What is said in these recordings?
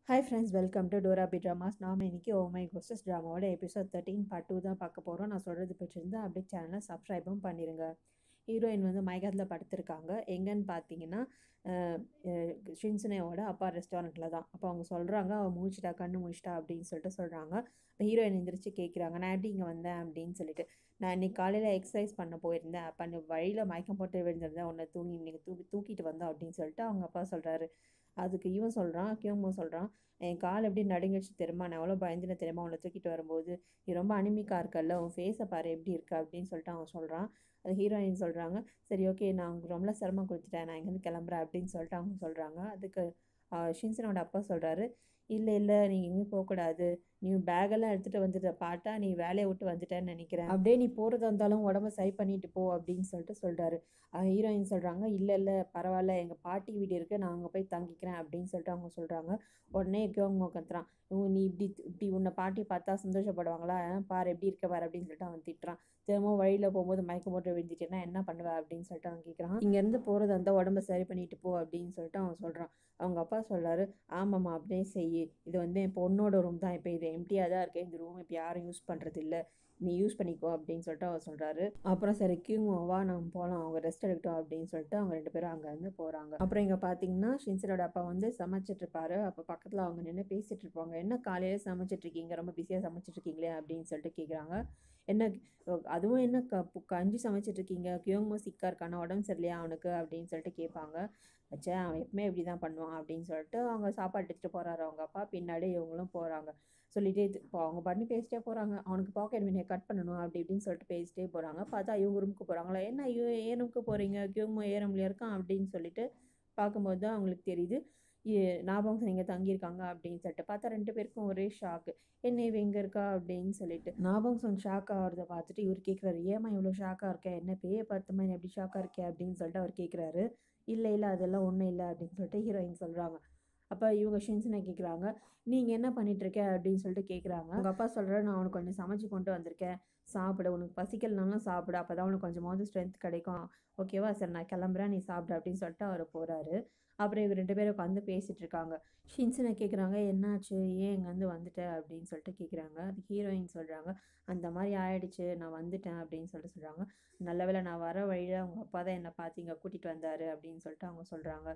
hi friends welcome to Dora B dramas நாம் இன்னைக்கு oh my ghosts ட்ராமாவோட episode thirteen part two தான் பார்க்க போகிறோம் நான் சொல்கிறது பிடிச்சிருந்தா அப்படியே சேனலை சப்ஸ்கிரைபும் பண்ணிடுங்க ஹீரோயின் வந்து மயக்கத்தில் படுத்திருக்காங்க எங்கன்னு பார்த்தீங்கன்னா ஷின்சனேவோட அப்பா ரெஸ்டாரண்ட்டில் தான் அப்போ அவங்க சொல்கிறாங்க அவள் மூச்சிட்டா கண்ணு மூச்சிட்டா அப்படின்னு சொல்லிட்டு சொல்கிறாங்க ஹீரோயின் எந்திரிச்சு கேட்குறாங்க நான் எப்படி இங்கே வந்தேன் அப்படின்னு சொல்லிட்டு நான் இன்னைக்கு காலையில் எக்ஸசைஸ் பண்ண போயிருந்தேன் அப்போ அந்த வழியில் மயக்கம் போட்டு விழுந்திருந்தேன் உன்னை தூங்கி இன்னைக்கு தூக்கி தூக்கிட்டு வந்தோம் அப்படின்னு சொல்லிட்டு அவங்க அப்பா சொல்கிறாரு அதுக்கு இவன் சொல்கிறான் கியோமோ சொல்கிறான் என் கால் எப்படி நடுங்கிடுச்சு தெரியுமா நான் எவ்வளோ பயந்துன தெரியுமா உன்னை தூக்கிட்டு வரும்போது நீ ரொம்ப அனிமிக்காக இருக்கல்ல உன் ஃபேஸை பாரு எப்படி இருக்கு அப்படின்னு சொல்லிட்டு அவன் சொல்கிறான் அது ஹீரோயின் சொல்கிறாங்க சரி ஓகே நான் உங்களுக்கு ரொம்ப சிரமம் கொடுத்துட்டேன் நான் இங்கேருந்து கிளம்புறேன் அப்படின்னு சொல்லிட்டு அவங்க சொல்கிறாங்க அதுக்கு ஷின்சனோட அப்பா சொல்கிறாரு இல்லை இல்லை நீங்கள் எங்கேயும் போகக்கூடாது நீ பேக்கெல்லாம் எடுத்துகிட்டு வந்துட்ட பாட்டா நீ வேலையை விட்டு வந்துட்டேன்னு நினைக்கிறேன் அப்படியே நீ போகிறதா இருந்தாலும் உடம்ப சரி பண்ணிட்டு போ அப்படின்னு சொல்லிட்டு சொல்கிறாரு ஹீரோயின் சொல்கிறாங்க இல்லை இல்லை பரவாயில்ல எங்கள் பாட்டி வீடு இருக்குது நான் அங்கே போய் தங்கிக்கிறேன் அப்படின்னு சொல்லிட்டு அவங்க சொல்கிறாங்க உடனே அவங்க கத்துறான் நீ இப்படி இப்படி உன்னை பாட்டி பார்த்தா சந்தோஷப்படுவாங்களா பாரு எப்படி இருக்க பாரு அப்படின்னு சொல்லிட்டு அவன் திட்டுறான் திரும்பவும் வழியில் போகும்போது மயக்கம் போட்டு விழுந்துட்டேன்னா என்ன பண்ணுவ அப்படின்னு சொல்லிட்டு அவன் கேட்குறான் இங்கேருந்து போகிறது அந்த உடம்ப சரி பண்ணிட்டு போ அப்படின்னு சொல்லிட்டு அவன் சொல்கிறான் அவங்க அப்பா சொல்கிறாரு ஆமாம்மா அப்படியே செய் இது வந்து என் பொண்ணோட ரூம் தான் இப்போ இது எம்டியாக தான் இருக்குது இந்த ரூம் இப்போ யாரும் யூஸ் பண்ணுறது இல்லை நீ யூஸ் பண்ணிக்கோ அப்படின்னு சொல்லிட்டு அவர் சொல்கிறாரு அப்புறம் சரி கியூங்கோவா நம்ம போகலாம் அவங்க ரெஸ்ட் எடுக்கட்டும் அப்படின்னு சொல்லிட்டு அவங்க ரெண்டு பேரும் அங்கேருந்து போகிறாங்க அப்புறம் இங்கே பார்த்தீங்கன்னா ஷின்சனோட அப்பா வந்து சமைச்சிட்டு இருப்பாரு அப்போ பக்கத்தில் அவங்க நின்று பேசிட்டு இருப்பாங்க என்ன காலையில் சமைச்சிட்டு இருக்கீங்க ரொம்ப பிஸியாக சமைச்சிட்டு இருக்கீங்களே அப்படின்னு சொல்லிட்டு கேட்குறாங்க என்ன அதுவும் என்ன க கஞ்சி சமைச்சிட்டு இருக்கீங்க கியோங்கோ சிக்கா இருக்கானா உடம்பு சரியில்லையா அவனுக்கு அப்படின்னு சொல்லிட்டு கேட்பாங்க வச்சே அவன் எப்பவுமே இப்படி தான் பண்ணுவான் அப்படின்னு சொல்லிட்டு அவங்க சாப்பாடு எடுத்துகிட்டு போகிறாரு அவங்க அப்பா பின்னாடி இவங்களும் போகிறாங்க சொல்லிட்டே இப்போ அவங்க பண்ணி பேசிட்டே போகிறாங்க அவனுக்கு பாக்கெட் மணியை கட் பண்ணணும் அப்படி இப்படின்னு சொல்லிட்டு பேசிட்டே போகிறாங்க பார்த்தா இவங்க ரூமுக்கு போகிறாங்களா என்ன ஐயோ ஏ ரூமுக்கு போகிறீங்க கியோங்கோ ஏ ரூம்லேயே இருக்கான் அப்படின்னு சொல்லிட்டு பார்க்கும்போது தான் அவங்களுக்கு தெரியுது ஞாபகம் இங்கே தங்கியிருக்காங்க அப்படின்னு சொல்லிட்டு பார்த்தா ரெண்டு பேருக்கும் ஒரே ஷாக்கு என்ன இவ இங்கே இருக்கா அப்படின்னு சொல்லிட்டு ஞாபகம் ஷாக் ஆகிறத பார்த்துட்டு இவர் கேட்குறாரு ஏமா இவ்வளோ ஷாக்காக இருக்கேன் என்ன பேய பார்த்துமா எப்படி ஷாக்காக இருக்கே அப்படின்னு சொல்லிட்டு அவர் கேட்குறாரு இல்லை இல்லை அதெல்லாம் ஒன்றும் இல்லை அப்படின்னு சொல்லிட்டு ஹீரோயின் சொல்கிறாங்க அப்போ இவங்க ஷின்சனை கேட்குறாங்க நீங்கள் என்ன பண்ணிகிட்ருக்க அப்படின்னு சொல்லிட்டு கேட்குறாங்க உங்கள் அப்பா சொல்கிறாரு நான் அவனுக்கு கொஞ்சம் சமைச்சு கொண்டு வந்திருக்கேன் சாப்பிட உனக்கு பசிக்கலனாலும் சாப்பிடு அப்போ தான் உனக்கு கொஞ்சமாவது ஸ்ட்ரென்த் கிடைக்கும் ஓகேவா சரி நான் கிளம்புறேன் நீ சாப்பிடு அப்படின்னு சொல்லிட்டு அவர் போகிறாரு அப்புறம் இவங்க ரெண்டு பேரும் உட்காந்து பேசிகிட்டு இருக்காங்க ஷின்சனை கேட்குறாங்க என்னாச்சு ஏன் இங்கேருந்து வந்துட்டேன் அப்படின்னு சொல்லிட்டு கேட்குறாங்க அது ஹீரோயின் சொல்கிறாங்க அந்த மாதிரி ஆயிடுச்சு நான் வந்துட்டேன் அப்படின்னு சொல்லிட்டு சொல்கிறாங்க நல்ல வேளை நான் வர வழியில் அவங்க அப்பா தான் என்னை பார்த்து இங்கே கூட்டிகிட்டு வந்தார் அப்படின்னு சொல்லிட்டு அவங்க சொல்கிறாங்க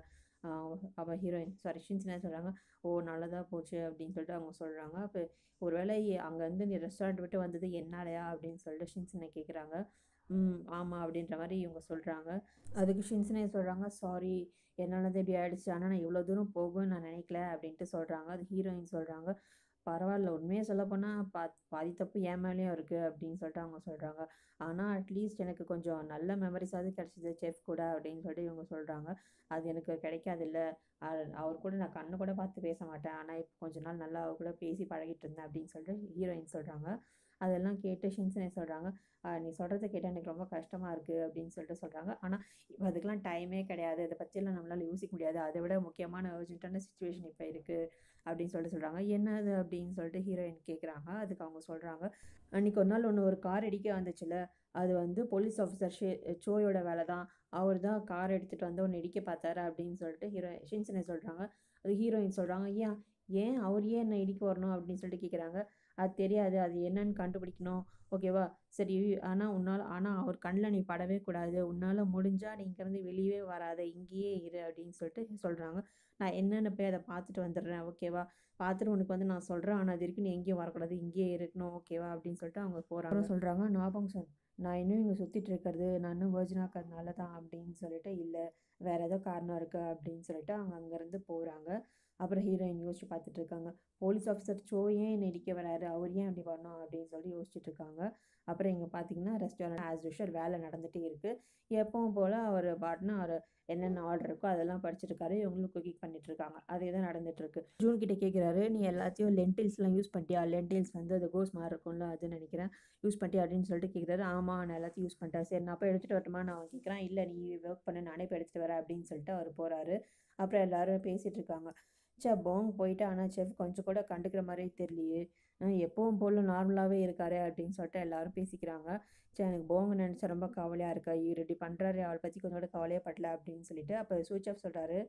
அவள் ஹீரோயின் சாரி ஷின்சனா சொல்கிறாங்க ஓ நல்லதாக போச்சு அப்படின்னு சொல்லிட்டு அவங்க சொல்கிறாங்க அப்போ ஒருவேளை அங்கேருந்து நீ ரெஸ்டாரண்ட் விட்டு வந்தது என்னாலையா அப்படின்னு சொல்லிட்டு ஷின்சனை கேட்குறாங்க ம் ஆமாம் அப்படின்ற மாதிரி இவங்க சொல்கிறாங்க அதுக்கு ஷின்சனே சொல்கிறாங்க சாரி என்னால் இப்படி ஆயிடுச்சு ஆனால் நான் இவ்வளோ தூரம் போகும்னு நான் நினைக்கல அப்படின்ட்டு சொல்கிறாங்க அது ஹீரோயின் சொல்கிறாங்க பரவாயில்ல உண்மையை சொல்ல போனால் பா பாதி தப்பு என் மேலேயும் இருக்குது அப்படின்னு சொல்லிட்டு அவங்க சொல்கிறாங்க ஆனால் அட்லீஸ்ட் எனக்கு கொஞ்சம் நல்ல மெமரிஸாவது கிடச்சிது செஃப் கூட அப்படின்னு சொல்லிட்டு இவங்க சொல்கிறாங்க அது எனக்கு கிடைக்காதில்ல அவர் கூட நான் கண்ணு கூட பார்த்து பேச மாட்டேன் ஆனால் இப்போ கொஞ்ச நாள் நல்லா அவர் கூட பேசி பழகிட்டு இருந்தேன் அப்படின்னு சொல்லிட்டு ஹீரோயின் சொல்கிறாங்க அதெல்லாம் கேட்டு ஷின்சனே சொல்கிறாங்க நீ சொல்கிறத கேட்டால் எனக்கு ரொம்ப கஷ்டமாக இருக்குது அப்படின்னு சொல்லிட்டு சொல்கிறாங்க ஆனால் இப்போ அதுக்கெலாம் டைமே கிடையாது இதை பற்றியெல்லாம் நம்மளால் யோசிக்க முடியாது அதை விட முக்கியமான அர்ஜென்ட்டான சுச்சுவேஷன் இப்போ இருக்குது அப்படின்னு சொல்லிட்டு சொல்கிறாங்க என்னது அப்படின்னு சொல்லிட்டு ஹீரோயின் கேட்குறாங்க அதுக்கு அவங்க சொல்கிறாங்க அன்றைக்கி ஒரு நாள் ஒன்று ஒரு கார் அடிக்க வந்துச்சுல அது வந்து போலீஸ் ஆஃபீஸர் ஷே சோயோட வேலை தான் அவர் தான் கார் எடுத்துகிட்டு வந்து ஒன்று இடிக்க பார்த்தாரு அப்படின்னு சொல்லிட்டு ஹீரோ ஷின்சனே சொல்கிறாங்க அது ஹீரோயின் சொல்கிறாங்க ஏன் ஏன் அவர் ஏன் என்ன இடிக்க வரணும் அப்படின்னு சொல்லிட்டு கேட்குறாங்க அது தெரியாது அது என்னன்னு கண்டுபிடிக்கணும் ஓகேவா சரி ஆனால் உன்னால் ஆனால் அவர் கண்ணில் நீ படவே கூடாது உன்னால் முடிஞ்சால் நீ இங்கேருந்து வெளியவே வராத இங்கேயே இரு அப்படின்னு சொல்லிட்டு சொல்கிறாங்க நான் என்னென்ன போய் அதை பார்த்துட்டு வந்துடுறேன் ஓகேவா பார்த்துட்டு உனக்கு வந்து நான் சொல்கிறேன் ஆனால் அது இருக்கு நீ எங்கேயும் வரக்கூடாது இங்கேயே இருக்கணும் ஓகேவா அப்படின்னு சொல்லிட்டு அவங்க போகிறாங்க சொல்கிறாங்க ஞாபகம் சார் நான் இன்னும் இங்கே சுற்றிட்டு இருக்கிறது நான் இன்னும் வேர்ஜினாக இருக்கிறதுனால தான் அப்படின்னு சொல்லிட்டு இல்லை வேறு ஏதோ காரணம் இருக்குது அப்படின்னு சொல்லிட்டு அவங்க அங்கேருந்து போகிறாங்க அப்புறம் ஹீரோயின் யோசிச்சு பார்த்துட்டு இருக்காங்க போலீஸ் ஆஃபீஸர் சோ ஏன் என்னை இடிக்க வராரு அவர் ஏன் அப்படி பண்ணோம் அப்படின்னு சொல்லி யோசிச்சுட்டு இருக்காங்க அப்புறம் இங்கே பார்த்தீங்கன்னா ரெஸ்டாரண்ட் ஆஸ் யூஷுவல் வேலை நடந்துகிட்டே இருக்குது எப்பவும் போல் அவர் பாட்னா அவர் என்னென்ன ஆர்டர் இருக்கோ அதெல்லாம் படிச்சிருக்காரு இவங்களும் குக்கிங் பண்ணிட்டு இருக்காங்க அதே தான் நடந்துட்டுருக்கு ஜூன் கிட்ட கேட்குறாரு நீ எல்லாத்தையும் லென்டில்ஸ்லாம் யூஸ் பண்ணிட்டியா லென்டில்ஸ் வந்து அது கோஸ் மாதிரி இருக்கும்ல அதுன்னு நினைக்கிறேன் யூஸ் பண்ணிட்டியா அப்படின்னு சொல்லிட்டு கேட்குறாரு ஆமாம் நான் எல்லாத்தையும் யூஸ் பண்ணிட்டேன் சரி நான் போய் எடுத்துகிட்டு வரட்டுமா நான் கேட்குறேன் இல்லை நீ ஒர்க் பண்ண நானே போய் எடுத்துகிட்டு வரேன் அப்படின்னு சொல்லிட்டு அவர் போகிறாரு அப்புறம் எல்லோரும் பேசிகிட்டு இருக்காங்க சே போங் போயிட்டு ஆனால் செஃப் கொஞ்சம் கூட கண்டுக்கிற மாதிரியே தெரியலையே எப்பவும் போல் நார்மலாகவே இருக்காரு அப்படின்னு சொல்லிட்டு எல்லாரும் பேசிக்கிறாங்க சரி எனக்கு போங்க நினச்சா ரொம்ப கவலையாக இருக்கா இவர் இப்படி பண்ணுறாரு அவளை பற்றி கொஞ்சம் கூட கவலையே படல அப்படின்னு சொல்லிட்டு அப்போ சூச் ஆஃப் சொல்கிறாரு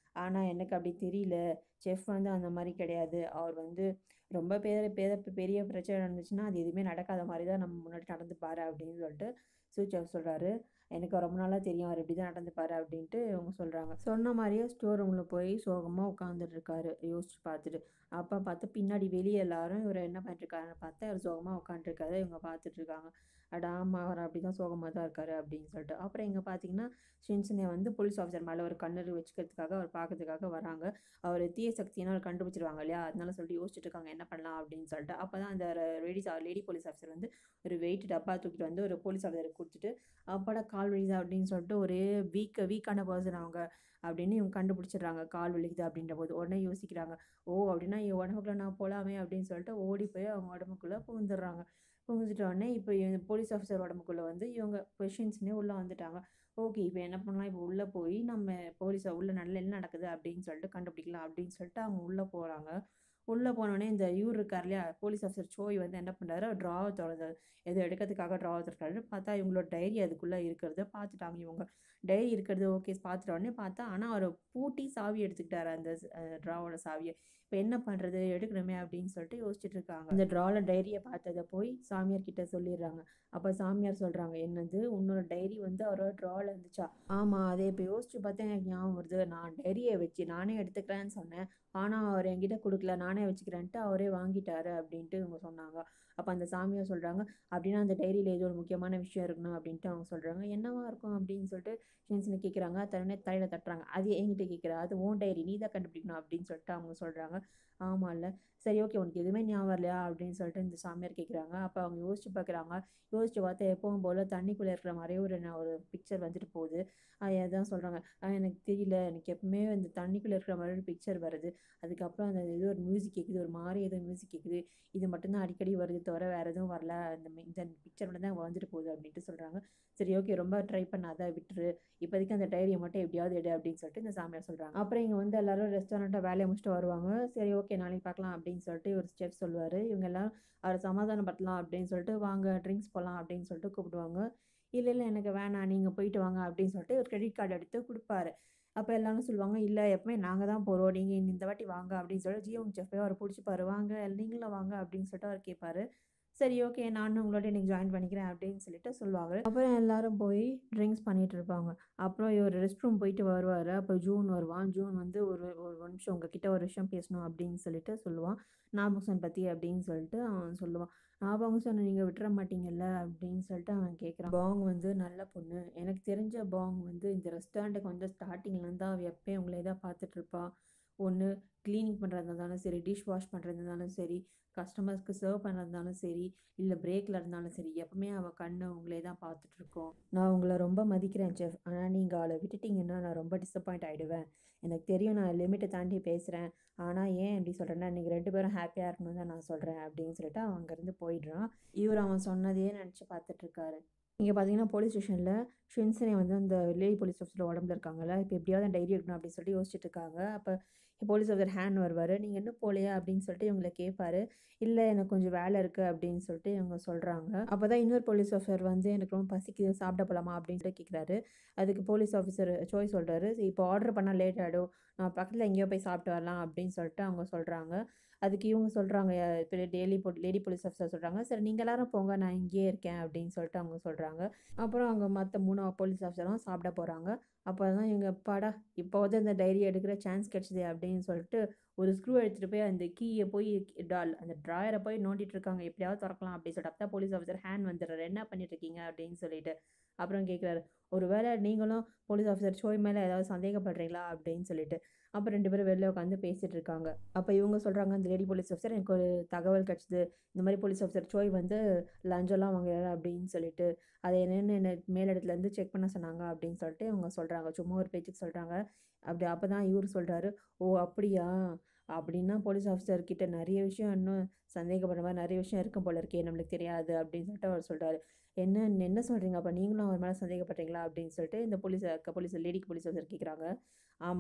ஆனால் எனக்கு அப்படி தெரியல செஃப் வந்து அந்த மாதிரி கிடையாது அவர் வந்து ரொம்ப பேர் பேர பெரிய பிரச்சனை நடந்துச்சுன்னா அது எதுவுமே நடக்காத மாதிரி தான் நம்ம முன்னாடி நடந்துப்பாரு அப்படின்னு சொல்லிட்டு சூ செஃப் சொல்கிறாரு எனக்கு ரொம்ப நாளாக தெரியும் அவர் இப்படி தான் நடந்துப்பாரு அப்படின்ட்டு அவங்க சொல்கிறாங்க சொன்ன மாதிரியே ஸ்டோர் ரூமில் போய் சோகமாக உட்காந்துட்டு இருக்காரு யோசிச்சு பார்த்துட்டு அப்போ பார்த்து பின்னாடி வெளியே எல்லாரும் இவர் என்ன பண்ணிட்டு இருக்காருன்னு பார்த்தா அவர் சோகமாக உட்காந்துருக்காரு இவங்க பார்த்துட்டு இருக்காங்க அட ஆமாம் அவர் அப்படி தான் சோகமாக தான் இருக்காரு அப்படின்னு சொல்லிட்டு அப்புறம் இங்கே பார்த்தீங்கன்னா ஷின்சனே வந்து போலீஸ் ஆஃபீஸர் மேலே ஒரு கண்ணு வச்சுக்கிறதுக்காக அவர் பார்க்கறதுக்காக வராங்க அவர் தீய சக்தினா அவர் கண்டுபிடிச்சிருவாங்க இல்லையா அதனால சொல்லிட்டு யோசிச்சுட்டு இருக்காங்க என்ன பண்ணலாம் அப்படின்னு சொல்லிட்டு அப்போ தான் அந்த லேடிஸ் லேடி போலீஸ் ஆஃபீஸர் வந்து ஒரு வெயிட் டப்பா தூக்கிட்டு வந்து ஒரு போலீஸ் ஆஃபீஸருக்கு கொடுத்துட்டு அப்பாடா கால் வலிக்குது அப்படின்னு சொல்லிட்டு ஒரே வீக் வீக்கான பர்சன் அவங்க அப்படின்னு இவங்க கண்டுபிடிச்சிடுறாங்க கால் வலிக்குது அப்படின்ற போது உடனே யோசிக்கிறாங்க ஓ அப்படின்னா என் உடம்புக்குள்ள நான் போகலாமே அப்படின்னு சொல்லிட்டு ஓடி போய் அவங்க உடம்புக்குள்ளே புகுந்துடுறாங்க புகுந்துட்ட உடனே இப்போ போலீஸ் ஆஃபீஸர் உடம்புக்குள்ளே வந்து இவங்க கொஷின்ஸ்னே உள்ளே வந்துட்டாங்க ஓகே இப்போ என்ன பண்ணலாம் இப்போ உள்ளே போய் நம்ம போலீஸை உள்ளே நல்ல என்ன நடக்குது அப்படின்னு சொல்லிட்டு கண்டுபிடிக்கலாம் அப்படின்னு சொல்லிட்டு அவங்க உள்ளே போகிறாங்க உள்ளே போனோடனே இந்த இவர் இருக்கார் இல்லையா போலீஸ் ஆஃபீஸர் சோய் வந்து என்ன பண்ணுறாரு ட்ராவை திறந்து எது எடுக்கிறதுக்காக ட்ராவை திறக்காரு பார்த்தா இவங்களோட டைரி அதுக்குள்ளே இருக்கிறத பார்த்துட்டாங்க இவங்க டைரி இருக்கிறது ஓகே பார்த்துட்ட உடனே பார்த்தா ஆனால் அவர் பூட்டி சாவி எடுத்துக்கிட்டாரு அந்த ட்ராவோட சாவியை இப்போ என்ன பண்ணுறது எடுக்கணுமே அப்படின்னு சொல்லிட்டு யோசிச்சுட்டு இருக்காங்க இந்த ட்ராவில் டைரியை பார்த்ததை போய் சாமியார் கிட்ட சொல்லிடுறாங்க அப்போ சாமியார் சொல்கிறாங்க என்னது உன்னோட டைரி வந்து அவரோட ட்ராவில் இருந்துச்சா ஆமாம் அதே இப்போ யோசிச்சு பார்த்தா எனக்கு ஞாபகம் வருது நான் டைரியை வச்சு நானே எடுத்துக்கிறேன்னு சொன்னேன் ஆனால் அவர் என்கிட்ட கொடுக்கல நானே வச்சுக்கிறேன்ட்டு அவரே வாங்கிட்டாரு அப்படின்ட்டு இவங்க சொன்னாங்க அப்போ அந்த சாமியார் சொல்கிறாங்க அப்படின்னா அந்த டைரியில் ஏதோ ஒரு முக்கியமான விஷயம் இருக்கணும் அப்படின்ட்டு அவங்க சொல்கிறாங்க என்னவா இருக்கும் அப்படின்னு சொல்லிட்டு ஷின்சினை கேட்குறாங்க தடனே தலையில் தட்டுறாங்க அது என்கிட்ட கேட்குற அது ஓன் டைரி நீ தான் கண்டுபிடிக்கணும் அப்படின்னு சொல்லிட்டு அவங்க சொல்கிறாங்க ஆமாம் இல்லை சரி ஓகே உனக்கு எதுவுமே ஞாபகம் இல்லையா அப்படின்னு சொல்லிட்டு இந்த சாமியார் கேட்குறாங்க அப்போ அவங்க யோசிச்சு பார்க்குறாங்க யோசிச்சு பார்த்தா எப்பவும் போல் தண்ணிக்குள்ளே இருக்கிற மாதிரியே ஒரு நான் ஒரு பிக்சர் வந்துட்டு போகுது அதான் சொல்கிறாங்க எனக்கு தெரியல எனக்கு எப்பவுமே இந்த தண்ணிக்குள்ளே இருக்கிற மாதிரி ஒரு பிக்சர் வருது அதுக்கப்புறம் அந்த ஏதோ ஒரு மியூசிக் கேட்குது ஒரு மாதிரி ஏதோ மியூசிக் கேட்குது இது மட்டும்தான் அடிக்கடி வருது தவிர வேறு எதுவும் வரல அந்த இந்த பிக்சர் மட்டும் தான் வந்துட்டு போகுது அப்படின்ட்டு சொல்கிறாங்க சரி ஓகே ரொம்ப ட்ரை பண்ணாத விட்டுரு இப்போதைக்கு அந்த டைரியை மட்டும் எப்படியாவது எடு அப்படின்னு சொல்லிட்டு இந்த சாமியார் சொல்கிறாங்க அப்புறம் இங்கே வந்து எல்லாரும் ரெஸ்டாரண்ட்டை வேலையை முடிச்சுட்டு வருவாங்க சரி ஓகே நாளைக்கு பார்க்கலாம் அப்படின்னு சொல்லிட்டு ஒரு ஸ்டெப் சொல்லுவார் இவங்க எல்லாம் அவரை சமாதானப்படுத்தலாம் அப்படின்னு சொல்லிட்டு வாங்க ட்ரிங்க்ஸ் போகலாம் அப்படின்னு சொல்லிட்டு கூப்பிடுவாங்க இல்லை இல்லை எனக்கு வேணாம் நீங்கள் போயிட்டு வாங்க அப்படின்னு சொல்லிட்டு ஒரு கிரெடிட் கார்டு எடுத்து கொடுப்பாரு அப்போ எல்லாரும் சொல்லுவாங்க இல்லை எப்பவுமே நாங்கள் தான் போகிறோம் நீங்கள் இந்த வாட்டி வாங்க அப்படின்னு சொல்லிட்டு ஜியோங் செஃப் போய் அவர் பிடிச்சிப்பாரு வாங்க நீங்களும் வாங்க அப்படின்னு சொல்லிட்டு அவர் கேட்பாரு சரி ஓகே நானும் உங்களோட இன்னைக்கு ஜாயின் பண்ணிக்கிறேன் அப்படின்னு சொல்லிட்டு சொல்லுவாங்க அப்புறம் எல்லாரும் போய் ட்ரிங்க்ஸ் பண்ணிட்டு இருப்பாங்க அப்புறம் இவர் ரெஸ்ட் ரூம் போயிட்டு வருவார் அப்போ ஜூன் வருவான் ஜூன் வந்து ஒரு ஒரு நிமிஷம் உங்ககிட்ட ஒரு விஷயம் பேசணும் அப்படின்னு சொல்லிட்டு சொல்லுவான் நாபகசன் பற்றி அப்படின்னு சொல்லிட்டு அவன் சொல்லுவான் நாபகசன் நீங்கள் விட்டுற மாட்டீங்கல்ல அப்படின்னு சொல்லிட்டு அவன் கேட்குறான் பாங் வந்து நல்ல பொண்ணு எனக்கு தெரிஞ்ச பாங் வந்து இந்த ரெஸ்டாரண்ட்டுக்கு வந்து ஸ்டார்டிங்லேருந்து அவள் எப்பயும் உங்களே தான் பார்த்துட்ருப்பா ஒன்று க்ளீனிங் பண்ணுறதா இருந்தாலும் சரி டிஷ் வாஷ் பண்ணுறதா இருந்தாலும் சரி கஸ்டமர்ஸ்க்கு சர்வ் பண்ணுறதாலும் சரி இல்லை பிரேக்கில் இருந்தாலும் சரி எப்பவுமே அவள் கண்ணு உங்களே தான் பார்த்துட்ருக்கோம் நான் உங்களை ரொம்ப மதிக்கிறேன் செஃப் ஆனால் நீங்கள் அவளை விட்டுட்டீங்கன்னா நான் ரொம்ப டிசப்பாயிண்ட் ஆகிடுவேன் எனக்கு தெரியும் நான் லிமிட்டை தாண்டி பேசுகிறேன் ஆனால் ஏன் இப்படி சொல்கிறேன்னா நீங்கள் ரெண்டு பேரும் ஹாப்பியாக இருக்கணும்னு தான் நான் சொல்கிறேன் அப்படின்னு சொல்லிட்டு அவன் அங்கேருந்து போயிடுறான் இவர் அவன் சொன்னதையே நினச்சி பார்த்துட்ருக்காரு இங்கே பார்த்தீங்கன்னா போலீஸ் ஸ்டேஷனில் ஷின்சனே வந்து அந்த லேடி போலீஸ் ஆஃபீஸில் உடம்புல இருக்காங்கல்ல இப்போ எப்படியாவது டைரி எடுக்கணும் அப்படின்னு சொல்லிட்டு யோசிச்சுட்டு இருக்காங்க அப்போ போலீஸ் ஆஃபீஸர் ஹேண்ட் வருவார் நீங்கள் இன்னும் போகலையா அப்படின்னு சொல்லிட்டு இவங்களை கேட்பாரு இல்லை எனக்கு கொஞ்சம் வேலை இருக்குது அப்படின்னு சொல்லிட்டு இவங்க சொல்கிறாங்க அப்போ தான் இன்னொரு போலீஸ் ஆஃபீஸர் வந்து எனக்கு ரொம்ப பசிக்குது சாப்பிட போகலாமா அப்படின்ட்டு கேட்குறாரு அதுக்கு போலீஸ் ஆஃபீஸர் சோய் சொல்கிறாரு இப்போ ஆர்டர் பண்ணால் லேட் ஆகிடும் நான் பக்கத்தில் எங்கேயோ போய் சாப்பிட்டு வரலாம் அப்படின்னு சொல்லிட்டு அவங்க சொல்கிறாங்க அதுக்கு இவங்க சொல்கிறாங்க இப்போ டெய்லி போ லேடி போலீஸ் ஆஃபீஸர் சொல்கிறாங்க சரி நீங்கள் எல்லாரும் போங்க நான் இங்கேயே இருக்கேன் அப்படின்னு சொல்லிட்டு அவங்க சொல்கிறாங்க அப்புறம் அவங்க மற்ற மூணு போலீஸ் ஆஃபீஸரும் சாப்பிட போகிறாங்க அப்போ தான் இவங்க பாடா இப்போ வந்து அந்த டைரி எடுக்கிற சான்ஸ் கிடச்சிது அப்படின்னு சொல்லிட்டு ஒரு ஸ்க்ரூ எடுத்துகிட்டு போய் அந்த கீயை போய் டால் அந்த ட்ராயரை போய் நோண்டிட்டு இருக்காங்க எப்படியாவது திறக்கலாம் அப்படின்னு சொல்லிட்டு அப்போ போலீஸ் ஆஃபீஸர் ஹேண்ட் வந்துடுறாரு என்ன பண்ணிட்டு இருக்கீங்க அப்படின்னு சொல்லிட்டு அப்புறம் கேட்குறாரு ஒருவேளை நீங்களும் போலீஸ் ஆஃபீஸர் சோய் மேலே ஏதாவது சந்தேகப்படுறீங்களா அப்படின்னு சொல்லிட்டு அப்போ ரெண்டு பேரும் வெளில உட்காந்து பேசிகிட்டு இருக்காங்க அப்போ இவங்க சொல்கிறாங்க அந்த லேடி போலீஸ் ஆஃபீஸர் எனக்கு ஒரு தகவல் கிடச்சிது இந்த மாதிரி போலீஸ் ஆஃபீஸர் சோய் வந்து லஞ்சம்லாம் வாங்குறாரு அப்படின்னு சொல்லிட்டு அதை என்னென்னு என்ன மேலிடத்துலேருந்து செக் பண்ண சொன்னாங்க அப்படின்னு சொல்லிட்டு இவங்க சொல்கிறாங்க சும்மா ஒரு பேச்சுக்கு சொல்கிறாங்க அப்படி அப்போ தான் இவர் சொல்கிறாரு ஓ அப்படியா அப்படின்னா போலீஸ் ஆஃபீஸர் கிட்ட நிறைய விஷயம் இன்னும் சந்தேகப்படுற மாதிரி நிறைய விஷயம் இருக்கும் போல இருக்கே நம்மளுக்கு தெரியாது அப்படின்னு சொல்லிட்டு அவர் சொல்கிறாரு என்ன என்ன சொல்கிறீங்க அப்போ நீங்களும் அவர் மேலே சந்தேகப்படுறீங்களா அப்படின்னு சொல்லிட்டு இந்த போலீஸ் போலீஸ் லேடிக்கு போலீஸ் ஆஃபீஸர் கேட்குறாங்க ஆமாம்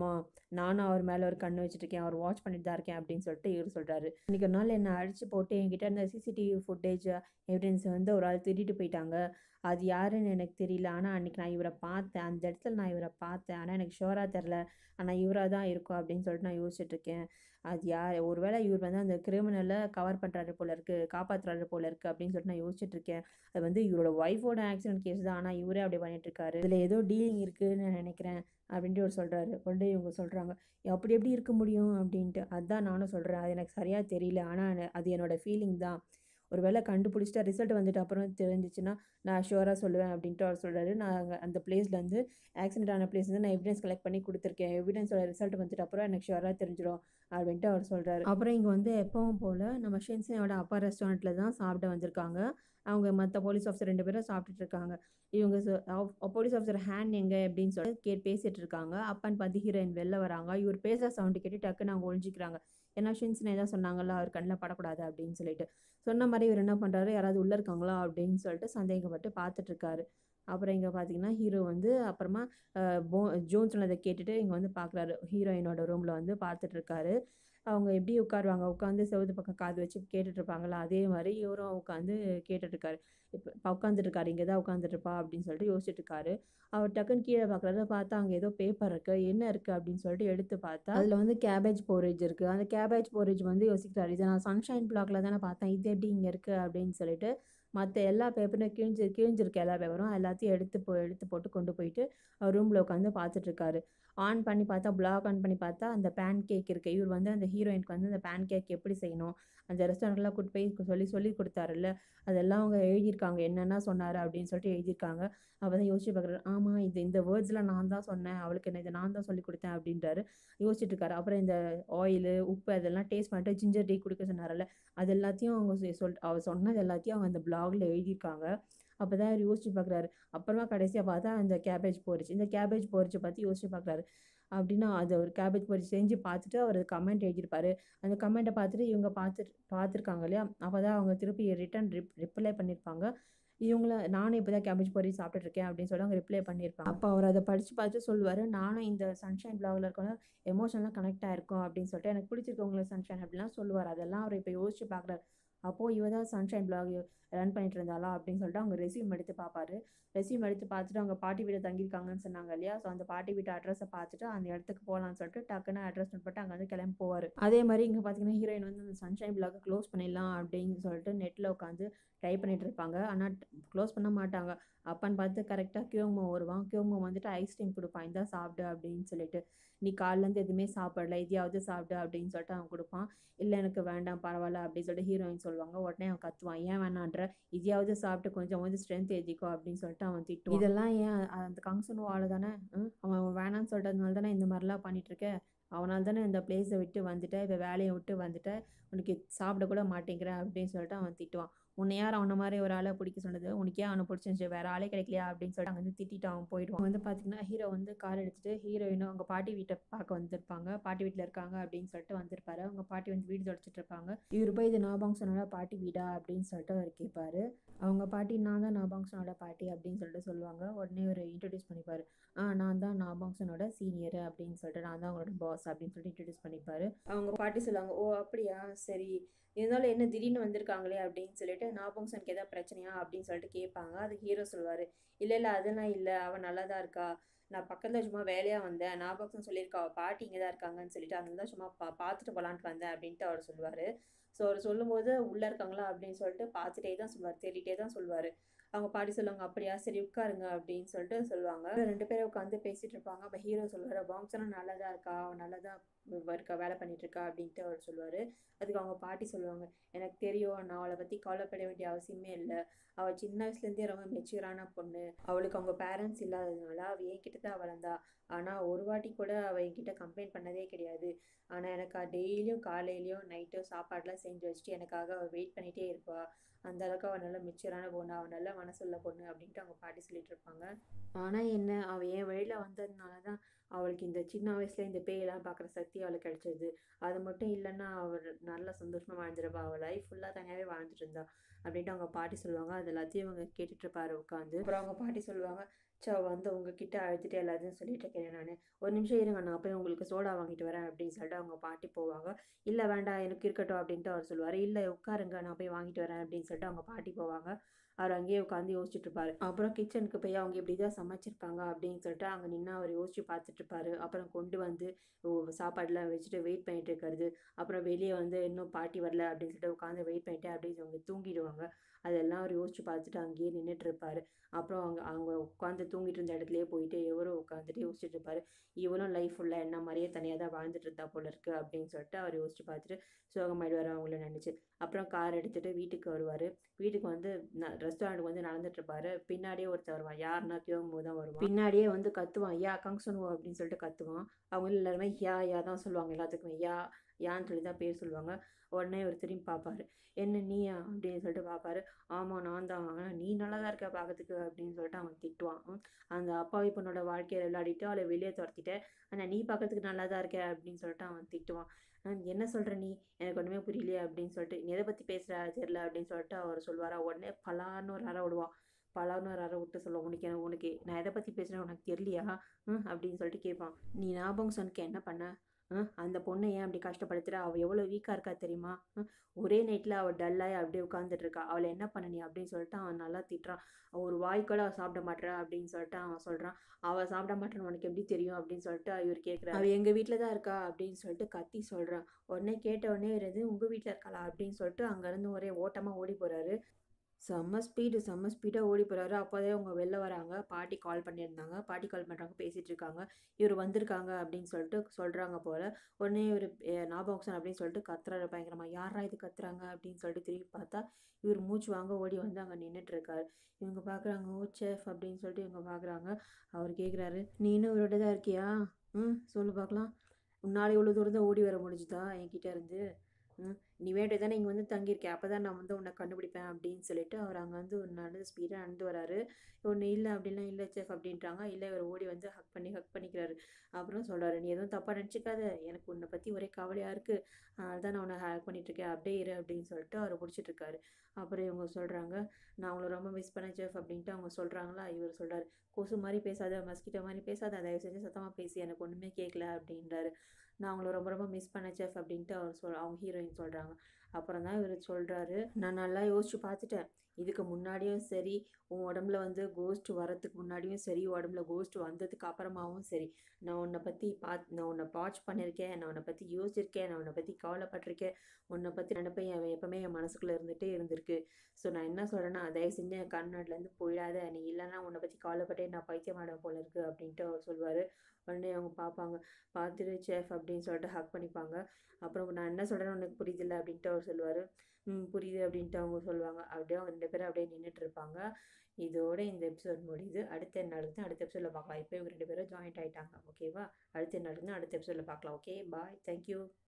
நானும் அவர் மேலே ஒரு கண்ணு வச்சுருக்கேன் அவர் வாட்ச் பண்ணிட்டு தான் இருக்கேன் அப்படின்னு சொல்லிட்டு இவர் சொல்கிறாரு இன்றைக்கி ஒரு நாள் என்னை அடித்து போட்டு என்கிட்ட இருந்த சிசிடிவி ஃபுட்டேஜ் எவிடன்ஸை வந்து ஒரு ஆள் திருடிட்டு போயிட்டாங்க அது யாருன்னு எனக்கு தெரியல ஆனால் அன்றைக்கி நான் இவரை பார்த்தேன் அந்த இடத்துல நான் இவரை பார்த்தேன் ஆனால் எனக்கு ஷோராக தெரில ஆனால் இவராக தான் இருக்கும் அப்படின்னு சொல்லிட்டு நான் யோசிச்சுட்ருக்கேன் அது யார் ஒருவேளை இவர் வந்து அந்த கிரிமினலை கவர் பண்ணுறாரு போல இருக்குது காப்பாற்றுறாரு போல இருக்குது அப்படின்னு சொல்லிட்டு நான் யோசிச்சுட்ருக்கேன் அது வந்து இவரோட ஒய்ஃபோட ஆக்சிடென்ட் கேஸ் தான் ஆனால் இவரே அப்படி பண்ணிட்டுருக்காரு இதில் ஏதோ டீலிங் இருக்குதுன்னு நான் நினைக்கிறேன் அப்படின்ட்டு இவர் சொல்கிறாரு உடனே இவங்க சொல்கிறாங்க அப்படி எப்படி இருக்க முடியும் அப்படின்ட்டு அதுதான் நானும் சொல்கிறேன் அது எனக்கு சரியாக தெரியல ஆனால் அது என்னோடய ஃபீலிங் தான் ஒரு வேளை கண்டுபிடிச்சிட்டா ரிசல்ட் வந்துட்டு அப்புறம் தெரிஞ்சிச்சுன்னா நான் ஷுவராக சொல்லுவேன் அப்படின்ட்டு அவர் சொல்கிறாரு நான் அங்கே அந்த பிளேஸ்லேருந்து ஆக்சிடென்ட் ஆன பிளேஸ்லேருந்து நான் எவிடன்ஸ் கலெக்ட் பண்ணி கொடுத்துருக்கேன் எவிடன்ஸோட ரிசல்ட் வந்துட்டு அப்புறம் எனக்கு ஷுவராக தெரிஞ்சிடும் அப்படின்ட்டு அவர் சொல்கிறாரு அப்புறம் இங்கே வந்து எப்பவும் போல் நம்ம ஷென்சனோட அப்பா ரெஸ்டாரண்ட்டில் தான் சாப்பிட வந்திருக்காங்க அவங்க மற்ற போலீஸ் ஆஃபீஸர் ரெண்டு பேரும் சாப்பிட்டுட்டு இருக்காங்க இவங்க போலீஸ் ஆஃபீஸர் ஹேண்ட் எங்கே அப்படின்னு சொல்லி கே பேசிகிட்டு இருக்காங்க அப்பான்னு பார்த்து ஹீரோயின் வெளில வராங்க இவர் பேசுகிற சவுண்டு கேட்டு டக்குன்னு அவங்க ஒழிஞ்சிக்கிறாங்க ஏன்னா ஷின்ஸ்னே தான் சொன்னாங்கல்ல அவர் கண்ணில் படக்கூடாது அப்படின்னு சொல்லிட்டு சொன்ன மாதிரி இவர் என்ன பண்ணுறாரு யாராவது உள்ளே இருக்காங்களா அப்படின்னு சொல்லிட்டு சந்தேகப்பட்டு பார்த்துட்ருக்காரு அப்புறம் இங்கே பார்த்தீங்கன்னா ஹீரோ வந்து அப்புறமா போ ஜோன் சொன்னதை கேட்டுட்டு இங்கே வந்து பார்க்குறாரு ஹீரோயினோட ரூமில் வந்து பார்த்துட்ருக்காரு அவங்க எப்படி உட்காருவாங்க உட்காந்து செவத்து பக்கம் காது வச்சு கேட்டுட்ருப்பாங்களா அதே மாதிரி இவரும் உட்காந்து கேட்டுட்ருக்காரு இப்போ உட்காந்துட்ருக்காரு இங்கே தான் உட்காந்துட்ருப்பா அப்படின்னு சொல்லிட்டு யோசிச்சுட்ருக்காரு அவர் டக்குன்னு கீழே பார்க்குறத பார்த்தா அங்கே ஏதோ பேப்பர் இருக்குது என்ன இருக்குது அப்படின்னு சொல்லிட்டு எடுத்து பார்த்தா அதில் வந்து கேபேஜ் போரேஜ் இருக்குது அந்த கேபேஜ் போரேஜ் வந்து யோசிக்கிறாரு இதை நான் சன்ஷைன் பிளாக்ல தானே பார்த்தேன் இது எப்படி இங்கே இருக்குது அப்படின்னு சொல்லிட்டு மற்ற எல்லா பேப்பரும் கிழிஞ்சு கிழிஞ்சிருக்க எல்லா பேப்பரும் எல்லாத்தையும் எடுத்து போ எடுத்து போட்டு கொண்டு போயிட்டு அவர் ரூமில் உட்காந்து பார்த்துட்ருக்காரு ஆன் பண்ணி பார்த்தா பிளாக் ஆன் பண்ணி பார்த்தா அந்த பேன் கேக் இருக்குது இவர் வந்து அந்த ஹீரோயினுக்கு வந்து அந்த பேன் கேக் எப்படி செய்யணும் அந்த ரெஸ்டாரண்ட்லாம் கூட்டு போய் சொல்லி சொல்லி கொடுத்தாருல்ல அதெல்லாம் அவங்க எழுதியிருக்காங்க என்னென்ன சொன்னார் அப்படின்னு சொல்லிட்டு எழுதியிருக்காங்க அப்போ தான் யோசிச்சு பார்க்குறாரு ஆமாம் இது இந்த வேர்ட்ஸ்லாம் நான் தான் சொன்னேன் அவளுக்கு என்ன இதை நான் தான் சொல்லி கொடுத்தேன் அப்படின்றாரு யோசிச்சுட்டு இருக்காரு அப்புறம் இந்த ஆயில் உப்பு அதெல்லாம் டேஸ்ட் பண்ணிட்டு ஜிஞ்சர் டீ குடிக்க சொன்னார்ல அது எல்லாத்தையும் அவங்க சொல் அவர் சொன்னது எல்லாத்தையும் அவங்க அந்த பிளாகில் எழுதியிருக்காங்க அப்போ தான் அவர் யோசிச்சு பார்க்குறாரு அப்புறமா கடைசியாக பார்த்தா அந்த கேபேஜ் போரிச்சு இந்த கேபேஜ் போரிச்சை பற்றி யோசிச்சு பார்க்குறாரு அப்படின்னா அது ஒரு கேபேஜ் பொரிச்சு செஞ்சு பார்த்துட்டு அவர் கமெண்ட் எழுதியிருப்பாரு அந்த கமெண்ட்டை பார்த்துட்டு இவங்க பார்த்துட்டு பார்த்துருக்காங்க இல்லையா அப்போ தான் அவங்க திருப்பி ரிட்டன் ரிப் ரிப்ளை பண்ணியிருப்பாங்க இவங்கள நானும் இப்போ தான் கேபேஜ் பொரி சாப்பிட்டுட்ருக்கேன் அப்படின்னு சொல்லி அவங்க ரிப்ளை பண்ணியிருப்பாங்க அப்போ அவர் அதை படித்து பார்த்து சொல்லுவார் நானும் இந்த சன்ஷைன் பிளாகில் இருக்கவங்க எமோஷனலாக கனெக்ட் ஆகிருக்கும் அப்படின்னு சொல்லிட்டு எனக்கு பிடிச்சிருக்கவங்களுக்கு சன்ஷைன் அப்படிலாம் சொல்லுவார் அதெல்லாம் அவர் இப்போ யோசிச்சு பார்க்குறாரு அப்போது இவ தான் சன்ஷைன் பிளாக் ரன் பண்ணிட்டு இருந்தாளா அப்படின்னு சொல்லிட்டு அவங்க ரெசியூம் எடுத்து பார்ப்பாரு ரெசியூம் எடுத்து பார்த்துட்டு அவங்க பாட்டி வீடு தங்கியிருக்காங்கன்னு சொன்னாங்க இல்லையா ஸோ அந்த பாட்டி வீட்டு அட்ரஸை பார்த்துட்டு அந்த இடத்துக்கு போகலான்னு சொல்லிட்டு டக்குன்னு அட்ரஸ் நோட் போட்டு அங்கே வந்து கிளம்பி போவார் அதே மாதிரி இங்கே பார்த்தீங்கன்னா ஹீரோயின் வந்து அந்த சன்ஷைன் பிளாக்கை க்ளோஸ் பண்ணிடலாம் அப்படின்னு சொல்லிட்டு நெட்டில் உட்காந்து ட்ரை பண்ணிட்டு இருப்பாங்க ஆனால் க்ளோஸ் பண்ண மாட்டாங்க அப்பான்னு பார்த்து கரெக்டாக கியோமோ வருவான் கியோமோ வந்துட்டு ஐஸ்கிரீம் கொடுப்பான் இந்தா சாப்பிடு அப்படின்னு சொல்லிட்டு நீ காலிலேருந்து எதுவுமே சாப்பிடல எதையாவது சாப்பிடு அப்படின்னு சொல்லிட்டு அவன் கொடுப்பான் இல்லை எனக்கு வேண்டாம் பரவாயில்ல அப்படின்னு சொல்லிட்டு ஹீரோயின் சொல்லுவாங்க உடனே அவன் கத்துவான் ஏன் வேணான்ற இதையாவது சாப்பிட்டு கொஞ்சம் வந்து ஸ்ட்ரென்த் ஏற்றிக்கோ அப்படின்னு சொல்லிட்டு அவன் திட்டுவான் இதெல்லாம் ஏன் அந்த கங்சன் வாழ தானே அவன் வேணான்னு சொல்கிறதுனால தானே இந்த மாதிரிலாம் பண்ணிட்டு இருக்க அவனால் தானே இந்த பிளேஸை விட்டு வந்துட்டேன் இப்போ வேலையை விட்டு வந்துட்டேன் உனக்கு சாப்பிட கூட மாட்டேங்கிறேன் அப்படின்னு சொல்லிட்டு அவன் திட்டுவான் உன்னை யார் அவனை மாதிரி ஒரு ஆளை பிடிக்க சொன்னது உனக்கே அவனை பிடிச்சிருந்துச்சு வேற ஆளே கிடைக்கலையா அப்படின்னு சொல்லிட்டு அங்கே வந்து திட்டிட்டு அவன் போயிடுவான் வந்து பார்த்தீங்கன்னா ஹீரோ வந்து கார் எடுத்துட்டு ஹீரோயினும் அவங்க பாட்டி வீட்டை பார்க்க வந்திருப்பாங்க பாட்டி வீட்டில் இருக்காங்க அப்படின்னு சொல்லிட்டு வந்திருப்பாரு அவங்க பாட்டி வந்து வீடு தொடச்சிட்டு இருப்பாங்க இவர் போய் இது நாபாங்சனோட பாட்டி வீடா அப்படின்னு சொல்லிட்டு அவர் கேட்பாரு அவங்க பாட்டி நான் தான் நாபாங்சனோட பாட்டி அப்படின்னு சொல்லிட்டு சொல்லுவாங்க உடனே ஒரு இன்ட்ரடியூஸ் பண்ணிப்பாரு ஆ நான் தான் நாபாங்சனோட சீனியர் அப்படின்னு சொல்லிட்டு நான் தான் அவங்களோட பாஸ் அப்படின்னு சொல்லிட்டு இன்ட்ரடியூஸ் பண்ணிப்பாரு அவங்க பாட்டி சொல்லுவாங்க ஓ அப்படியா சரி இருந்தாலும் என்ன திடீர்னு வந்திருக்காங்களே அப்படின்னு சொல்லிட்டு நாபங்சனுக்கு ஏதாவது பிரச்சனையா அப்படின்னு சொல்லிட்டு கேட்பாங்க அது ஹீரோ சொல்லுவார் இல்லை இல்லை அதெல்லாம் இல்லை அவன் நல்லா தான் இருக்கா நான் பக்கத்தில் சும்மா வேலையாக வந்தேன் நாபக்சன் சொல்லியிருக்கா அவள் பாட்டி இங்கே தான் இருக்காங்கன்னு சொல்லிட்டு அதனால தான் சும்மா பா பார்த்துட்டு போகலான்ட்டு வந்தேன் அப்படின்ட்டு அவர் சொல்லுவார் ஸோ அவர் சொல்லும்போது உள்ளே இருக்காங்களா அப்படின்னு சொல்லிட்டு பார்த்துட்டே தான் சொல்லுவார் தேடிட்டே தான் சொல்லுவார் அவங்க பாட்டி சொல்லுவாங்க அப்படியா சரி உட்காருங்க அப்படின்னு சொல்லிட்டு சொல்லுவாங்க ரெண்டு பேரும் உட்காந்து பேசிட்டு இருப்பாங்க அப்போ ஹீரோ சொல்லுவார் பாங்சனும் நல்லா தான் இருக்கா அவன் நல்லா தான் இருக்கா வேலை பண்ணிட்டு இருக்கா அப்படின்ட்டு அவர் சொல்லுவார் அதுக்கு அவங்க பாட்டி சொல்லுவாங்க எனக்கு தெரியும் நான் அவளை பற்றி கவலைப்பட வேண்டிய அவசியமே இல்லை அவள் சின்ன வயசுலேருந்தே ரொம்ப மெச்சூரான பொண்ணு அவளுக்கு அவங்க பேரண்ட்ஸ் இல்லாததுனால அவள் என்கிட்ட தான் வளர்ந்தா ஆனால் ஒரு வாட்டி கூட அவள் என்கிட்ட கம்ப்ளைண்ட் பண்ணதே கிடையாது ஆனால் எனக்கு டெய்லியும் காலையிலையும் நைட்டும் சாப்பாடெலாம் செஞ்சு வச்சுட்டு எனக்காக அவள் வெயிட் பண்ணிகிட்டே இருப்பாள் அந்த அளவுக்கு அவள் நல்ல மெச்சூரான பொண்ணு அவள் நல்ல மனசுள்ள பொண்ணு அப்படின்ட்டு அவங்க பாட்டி சொல்லிட்டு இருப்பாங்க ஆனால் என்ன அவள் என் வழியில் வந்ததுனால தான் அவளுக்கு இந்த சின்ன வயசுல இந்த பேயெல்லாம் பார்க்குற சக்தி அவளுக்கு கிடைச்சது அது மட்டும் இல்லைன்னா அவள் நல்லா சந்தோஷமாக வாழ்ந்துருப்பா அவள் லைஃப் ஃபுல்லாக தனியாகவே வாழ்ந்துட்டு இருந்தா அப்படின்ட்டு அவங்க பாட்டி சொல்லுவாங்க அது எல்லாத்தையும் அவங்க கேட்டுட்டு இருப்பாரு உட்காந்து அப்புறம் அவங்க பாட்டி சொல்லுவாங்க ச்ச வந்து உங்ககிட்ட அழுதுட்டு எல்லாத்தையும் சொல்லிட்டு இருக்கேன் நான் ஒரு நிமிஷம் இருங்க நான் போய் உங்களுக்கு சோடா வாங்கிட்டு வரேன் அப்படின்னு சொல்லிட்டு அவங்க பாட்டி போவாங்க இல்லை வேண்டாம் எனக்கு இருக்கட்டும் அப்படின்ட்டு அவர் சொல்லுவார் இல்லை உட்காருங்க நான் போய் வாங்கிட்டு வரேன் அப்படின்னு சொல்லிட்டு அவங்க பாட்டி போவாங்க அவர் அங்கேயே உட்காந்து யோசிச்சுட்டு இருப்பாரு அப்புறம் கிச்சனுக்கு போய் அவங்க இப்படி தான் சமைச்சிருப்பாங்க அப்படின்னு சொல்லிட்டு அங்கே நின்று அவர் யோசிச்சு பார்த்துட்டு இருப்பாரு அப்புறம் கொண்டு வந்து ஓ, சாப்பாடுலாம் வச்சுட்டு வெயிட் பண்ணிட்டு இருக்கிறது அப்புறம் வெளியே வந்து இன்னும் பாட்டி வரல அப்படின்னு சொல்லிட்டு உட்காந்து வெயிட் பண்ணிட்டு அப்படியே அவங்க தூங்கிடுவாங்க அதெல்லாம் அவர் யோசிச்சு பார்த்துட்டு அங்கேயே நின்றுட்டு இருப்பாரு அப்புறம் அவங்க அவங்க உட்காந்து தூங்கிட்டு இருந்த இடத்துலயே போயிட்டு இவரும் உட்காந்துட்டு யோசிச்சுட்டு இருப்பாரு இவளும் லைஃப் ஃபுல்லாக என்ன மாதிரியே தனியாக தான் வாழ்ந்துட்டு இருந்தா போல இருக்கு அப்படின்னு சொல்லிட்டு அவர் யோசிச்சு பார்த்துட்டு சோகமாயிடுவார் அவங்கள நினச்சி அப்புறம் கார் எடுத்துட்டு வீட்டுக்கு வருவார் வீட்டுக்கு வந்து ரெஸ்டாரண்ட்டுக்கு வந்து நடந்துட்டு இருப்பாரு பின்னாடியே ஒருத்தர் வருவான் யாருன்னா கிளம்பும் தான் வருவான் பின்னாடியே வந்து கத்துவான் யா கங்சனு அப்படின்னு சொல்லிட்டு கத்துவான் அவங்க எல்லாருமே யா யா தான் சொல்லுவாங்க எல்லாத்துக்குமே யா யான்னு சொல்லி தான் பேர் சொல்லுவாங்க உடனே இவர் திரும்பி பார்ப்பாரு என்ன நீயா அப்படின்னு சொல்லிட்டு பார்ப்பாரு ஆமாம் நான் தான் ஆனால் நீ நல்லா தான் இருக்க பார்க்கறதுக்கு அப்படின்னு சொல்லிட்டு அவன் திட்டுவான் ம், அந்த அப்பாவி பொண்ணோட வாழ்க்கையை விளையாடிட்டு அவளை வெளியே துரத்திட்டேன் ஆனால் நீ பார்க்கறதுக்கு நல்லா தான் இருக்க அப்படின்னு சொல்லிட்டு அவன் திட்டுவான் "ஹம், என்ன சொல்கிற நீ எனக்கு ஒன்றுமே புரியலையே அப்படின்னு சொல்லிட்டு நீ எதை பற்றி பேசுகிற தெரியல அப்படின்னு சொல்லிட்டு அவர் சொல்லுவாரா உடனே பலான்னு ஒரு அறை விடுவான் பலான்னு ஒரு அறை விட்டு சொல்லுவான் உனக்கு என்ன உனக்கு நான் எதை பற்றி பேசுகிறேன் உனக்கு தெரியலையா ம் அப்படின்னு சொல்லிட்டு கேட்பான் நீ ஞாபகம் சொன்னக்கு என்ன பண்ண ம், அந்த பொண்ணை ஏன் அப்படி கஷ்டப்படுத்துற அவள் எவ்வளோ வீக்காக இருக்கா தெரியுமா ம், ஒரே நைட்டில் அவள் டல்லாகி அப்படியே உட்காந்துட்டு இருக்கா அவளை என்ன பண்ண நீ அப்படின்னு சொல்லிட்டு அவன் நல்லா திட்டுறான் ஒரு வாய்க்கூட அவள் சாப்பிட மாட்றா அப்படின்னு சொல்லிட்டு அவன் சொல்கிறான் அவள் சாப்பிட மாட்டேன்னு உனக்கு எப்படி தெரியும் அப்படின்னு சொல்லிட்டு இவர் கேட்குறாரு அவள் எங்கள் வீட்டில் தான் இருக்கா அப்படின்னு சொல்லிட்டு கத்தி சொல்கிறான் உடனே கேட்ட உடனே இது உங்கள் வீட்டில் இருக்காளா அப்படின்னு சொல்லிட்டு அங்கேருந்து ஒரே ஓட்டமாக ஓடி போகிறாரு செம்ம ஸ்பீடு செம்ம ஸ்பீடாக ஓடி போகிறாரு அப்போதே அவங்க வெளில வராங்க பாட்டி கால் பண்ணியிருந்தாங்க பாட்டி கால் பண்ணுறாங்க பேசிகிட்டு இருக்காங்க இவர் வந்திருக்காங்க அப்படின்னு சொல்லிட்டு சொல்கிறாங்க போல் உடனே இவர் ஞாபகம் அப்படின்னு சொல்லிட்டு கத்துறாரு பயங்கரமாக யாரா இது கத்துறாங்க அப்படின்னு சொல்லிட்டு திரும்பி பார்த்தா இவர் மூச்சு வாங்க ஓடி வந்து அங்கே நின்றுட்டு இருக்காரு இவங்க பார்க்குறாங்க ஓ செஃப் அப்படின்னு சொல்லிட்டு இவங்க பார்க்குறாங்க அவர் கேட்குறாரு நீ இன்னும் இவரோட தான் இருக்கியா ம் சொல்லு பார்க்கலாம் உன்னால் இவ்வளோ தூரம் தான் ஓடி வர முடிஞ்சுதா என்கிட்ட இருந்து ம் நீ வேண்டிய தானே இங்கே வந்து தங்கியிருக்கேன் அப்போ தான் நான் வந்து உன்னை கண்டுபிடிப்பேன் அப்படின்னு சொல்லிட்டு அவர் அங்கே வந்து ஒரு நடந்து ஸ்பீடாக நடந்து வராரு ஒன்று இல்லை அப்படிலாம் இல்லை செஃப் அப்படின்றாங்க இல்லை இவர் ஓடி வந்து ஹக் பண்ணி ஹக் பண்ணிக்கிறாரு அப்புறம் சொல்கிறாரு நீ எதுவும் தப்பாக நினச்சிக்காத எனக்கு உன்னை பற்றி ஒரே கவலையாக இருக்குது அதுதான் நான் உன்னை ஹேக் பண்ணிகிட்ருக்கேன் அப்படியே இரு அப்படின்னு சொல்லிட்டு அவர் பிடிச்சிட்டு இருக்காரு அப்புறம் இவங்க சொல்கிறாங்க நான் உங்களை ரொம்ப மிஸ் பண்ணேன் செஃப் அப்படின்ட்டு அவங்க சொல்கிறாங்களா இவர் சொல்கிறாரு கொசு மாதிரி பேசாத மஸ்கிட்டோ மாதிரி பேசாத தயவு செஞ்சு சத்தமாக பேசி எனக்கு ஒன்றுமே கேட்கல அப்படின்றாரு நான் அவங்கள ரொம்ப ரொம்ப மிஸ் பண்ணேன் செஃப் அப்படின்ட்டு அவர் சொல் அவங்க ஹீரோயின் சொல்கிறாங்க அப்புறம் தான் இவர் சொல்கிறாரு நான் நல்லா யோசிச்சு பார்த்துட்டேன் இதுக்கு முன்னாடியும் சரி உன் உடம்புல வந்து கோஸ்ட் வரத்துக்கு முன்னாடியும் சரி உடம்புல கோஸ்ட் வந்ததுக்கு அப்புறமாவும் சரி நான் உன்னை பற்றி பாத் நான் உன்னை வாட்ச் பண்ணியிருக்கேன் நான் உன்னை பற்றி யோசிச்சிருக்கேன் நான் உன்னை பற்றி கவலைப்பட்டிருக்கேன் உன்னை பற்றி நினைப்பேன் என் எப்பவுமே என் மனசுக்குள்ளே இருந்துகிட்டே இருந்திருக்கு ஸோ நான் என்ன சொல்கிறேன்னா தயவு செஞ்சு என் கண்ணாடிலேருந்து போயிடாத நீ இல்லைன்னா உன்னை பற்றி கவலைப்பட்டே நான் பைத்தியமாடம் போல இருக்கு அப்படின்ட்டு அவர் சொல்லுவார் உடனே அவங்க பார்ப்பாங்க பார்த்துட்டு சேஃப் அப்படின்னு சொல்லிட்டு ஹக் பண்ணிப்பாங்க அப்புறம் நான் என்ன சொல்கிறேன்னு உனக்கு புரியுதில்ல அப்படின்ட்டு அவர் சொல்லுவார் ம் புரியுது அப்படின்ட்டு அவங்க சொல்லுவாங்க அப்படியே அவங்க ரெண்டு பேரும் அப்படியே நின்றுட்டு இருப்பாங்க இதோட இந்த எபிசோட் முடியுது அடுத்த என்ன நடக்குது அடுத்த எபிசோடில் பார்க்கலாம் இப்போ இவங்க ரெண்டு பேரும் ஜாயிண்ட் ஆகிட்டாங்க ஓகேவா அடுத்து என்ன நடக்குதுன்னு அடுத்த எபிசோடில் பார்க்கலாம் ஓகே பாய் தேங்க்யூ